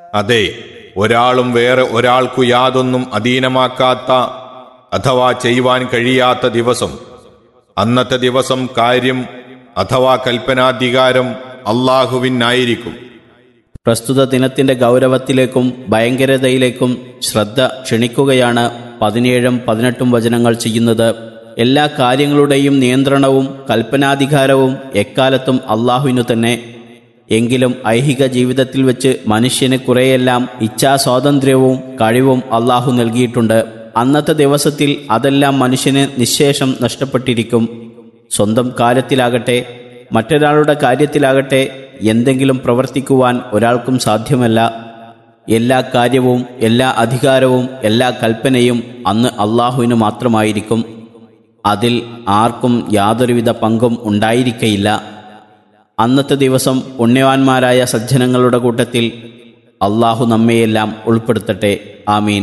അതെ ഒരാളും വേറെ ഒരാൾക്കു യാതൊന്നും അധീനമാക്കാത്ത അഥവാ ചെയ്യുവാൻ കഴിയാത്ത ദിവസം അന്നത്തെ ദിവസം കാര്യം അഥവാ കൽപ്പനാധികാരം അള്ളാഹുവിനായിരിക്കും പ്രസ്തുത ദിനത്തിന്റെ ഗൗരവത്തിലേക്കും ഭയങ്കരതയിലേക്കും ശ്രദ്ധ ക്ഷണിക്കുകയാണ് പതിനേഴും പതിനെട്ടും വചനങ്ങൾ ചെയ്യുന്നത് എല്ലാ കാര്യങ്ങളുടെയും നിയന്ത്രണവും കൽപ്പനാധികാരവും എക്കാലത്തും അള്ളാഹുവിനു തന്നെ എങ്കിലും ഐഹിക ജീവിതത്തിൽ വെച്ച് മനുഷ്യന് കുറെയെല്ലാം ഇച്ഛാസ്വാതന്ത്ര്യവും കഴിവും അള്ളാഹു നൽകിയിട്ടുണ്ട് അന്നത്തെ ദിവസത്തിൽ അതെല്ലാം മനുഷ്യന് നിശേഷം നഷ്ടപ്പെട്ടിരിക്കും സ്വന്തം കാര്യത്തിലാകട്ടെ മറ്റൊരാളുടെ കാര്യത്തിലാകട്ടെ എന്തെങ്കിലും പ്രവർത്തിക്കുവാൻ ഒരാൾക്കും സാധ്യമല്ല എല്ലാ കാര്യവും എല്ലാ അധികാരവും എല്ലാ കൽപ്പനയും അന്ന് അള്ളാഹുവിന് മാത്രമായിരിക്കും അതിൽ ആർക്കും യാതൊരുവിധ പങ്കും ഉണ്ടായിരിക്കയില്ല അന്നത്തെ ദിവസം പുണ്യവാന്മാരായ സജ്ജനങ്ങളുടെ കൂട്ടത്തിൽ അള്ളാഹു നമ്മയെല്ലാം ഉൾപ്പെടുത്തട്ടെ ആമീൻ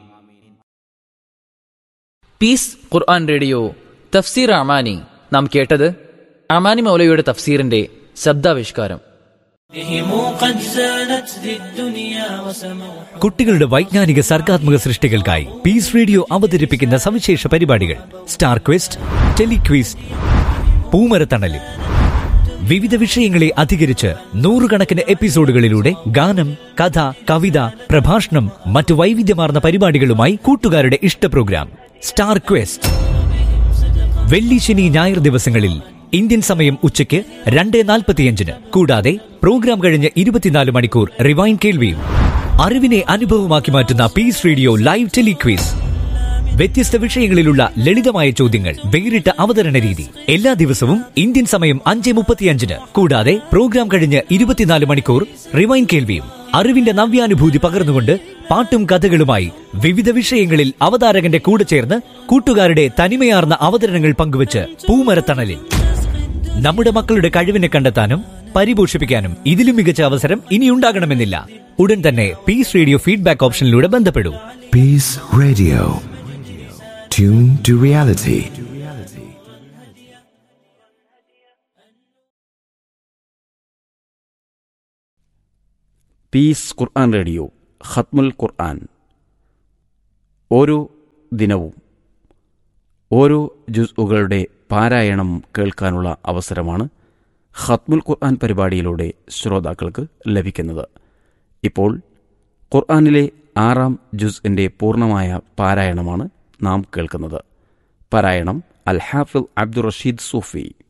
പീസ് ഖുർആൻ റേഡിയോ തഫ്സീർ അമാനി നാം കേട്ടത് അമാനി മൗലയുടെ തഫ്സീറിന്റെ ശബ്ദാവിഷ്കാരം بهم قد زانت ذي الدنيا وسموا കുട്ടികളുടെ വൈജ്ഞാനിക സർഗാത്മക സൃഷ്ടികൾക്കായി പീസ് റേഡിയോ അവതരിപ്പിക്കുന്ന സവിശേഷ പരിപാടികൾ സ്റ്റാർ ക്വസ്റ്റ് ടെലിക്വിസ് പൂമരത്തണലും വിവിധ വിഷയങ്ങളെ അധികരിച്ച് നൂറുകണക്കിന് എപ്പിസോഡുകളിലൂടെ ഗാനം കഥ കവിത പ്രഭാഷണം മറ്റു വൈവിധ്യമാർന്ന പരിപാടികളുമായി കൂട്ടുകാരുടെ ഇഷ്ട പ്രോഗ്രാം സ്റ്റാർ ക്വസ്റ്റ് വെള്ളി ശനി ഞായർ ദിവസങ്ങളിൽ ഇന്ത്യൻ സമയം ഉച്ചയ്ക്ക് രണ്ട് നാൽപ്പത്തിയഞ്ചിന് കൂടാതെ പ്രോഗ്രാം കഴിഞ്ഞ് ഇരുപത്തിനാല് മണിക്കൂർ റിവൈൻ കേൾവിയും അറിവിനെ അനുഭവമാക്കി മാറ്റുന്ന പീസ് റേഡിയോ ലൈവ് ടെലിക്വീസ് വ്യത്യസ്ത വിഷയങ്ങളിലുള്ള ലളിതമായ ചോദ്യങ്ങൾ വേറിട്ട അവതരണ രീതി എല്ലാ ദിവസവും ഇന്ത്യൻ സമയം അഞ്ച് മുപ്പത്തിയഞ്ചിന് കൂടാതെ പ്രോഗ്രാം കഴിഞ്ഞ് ഇരുപത്തിനാല് മണിക്കൂർ റിവൈൻ കേൾവിയും അറിവിന്റെ നവ്യാനുഭൂതി പകർന്നുകൊണ്ട് പാട്ടും കഥകളുമായി വിവിധ വിഷയങ്ങളിൽ അവതാരകന്റെ കൂടെ ചേർന്ന് കൂട്ടുകാരുടെ തനിമയാർന്ന അവതരണങ്ങൾ പങ്കുവച്ച് പൂമരത്തണലിൽ നമ്മുടെ മക്കളുടെ കഴിവിനെ കണ്ടെത്താനും പരിപോഷിപ്പിക്കാനും ഇതിലും മികച്ച അവസരം ഇനിയുണ്ടാകണമെന്നില്ല ഉടൻ തന്നെ പീസ് റേഡിയോ ഫീഡ്ബാക്ക് ഓപ്ഷനിലൂടെ ബന്ധപ്പെടൂ Peace Radio. Tune to reality. Peace ഖുർആൻ റേഡിയോ ഖത്മുൽ ഖുർആൻ ഓരോ ദിനവും ഓരോ ജുസ്ഉകളുടെ പാരായണം കേൾക്കാനുള്ള അവസരമാണ് ഖത്മുൽ ഖുർആൻ പരിപാടിയിലൂടെ ശ്രോതാക്കൾക്ക് ലഭിക്കുന്നത് ഇപ്പോൾ ഖുർആനിലെ ആറാം ജുസ്ഇന്റെ പൂർണ്ണമായ പാരായണമാണ് നാം കേൾക്കുന്നത് പാരായണം അൽ ഹാഫിൽ അബ്ദുൾ റഷീദ് സൂഫി